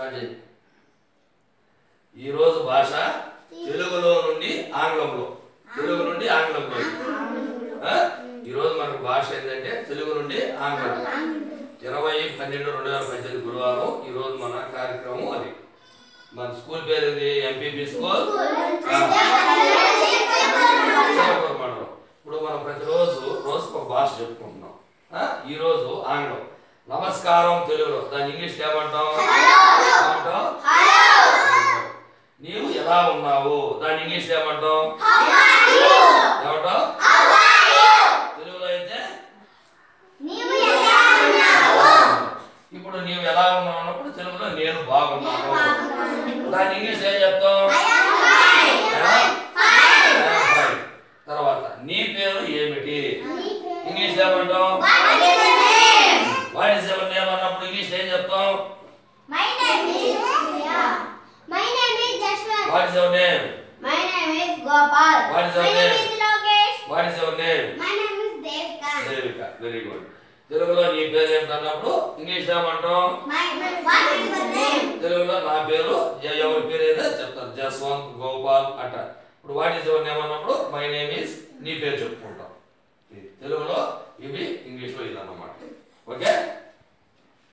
Start చేయి ఈ రోజు భాష తెలుగులో నుండి ఆంగ్లంలో తెలుగు నుండి ఆంగ్లంలో ఆ? ఈ రోజు మనకు భాష ఏంటంటే తెలుగు నుండి ఆంగ్లం ఇరవై పన్నెండు రెండు వేల పద్దెనిమిది గురువారం ఈ రోజు మన కార్యక్రమం అది మన స్కూల్ పేరు ఏంది ఎంపీపీ స్కూల్ చిలకూరు మండలం ఇప్పుడు మనం ప్రతిరోజు రోజుకు ఒక భాష చెప్పుకుంటున్నాం ఆ? ఈ రోజు ఆంగ్లం నమస్కారం తెలుగులో దాని ఇంగ్లీష్ ఏమంటాం ఏమంటాం నీవు ఎలా ఉన్నావు దాని ఇంగ్లీష్ ఏమంటాం ఏమంటాం తెలుగులో అయితే ఇప్పుడు నీవు ఎలా ఉన్నావు అన్నప్పుడు తెలుగులో నేను బాగున్నాను దాని ఇంగ్లీష్ ఏం చెప్తాం ఎలా? I'm fine. తర్వాత నీ పేరు ఏమిటి ఇంగ్లీష్ ఏమంటాం వాట్ ఇస్ ఎవర్ నేమ్ అన్నప్పుడు ఇంగ్లీష్ ఏం చెప్తాం My name is My name is Jashwant. What is your name My name is Gopal. What is your My name name? is Lokesh. What is your name My name is Devika. Devika very good తెలుగులో నీ పేరు ఏమిటన్నప్పుడు English ఏమంటాం My what is your name? తెలుగులో నా పేరు ఎ- ఎవరి పేరు ఏదో చెప్తారు జస్వంత్ గోపాల్ అట్ట ఇప్పుడు వాట్ ఈస్ ఎవర్ నేమ్ అన్నప్పుడు మై నేమ్ ఈస్ నీ పేరు చెప్పుకుంటాం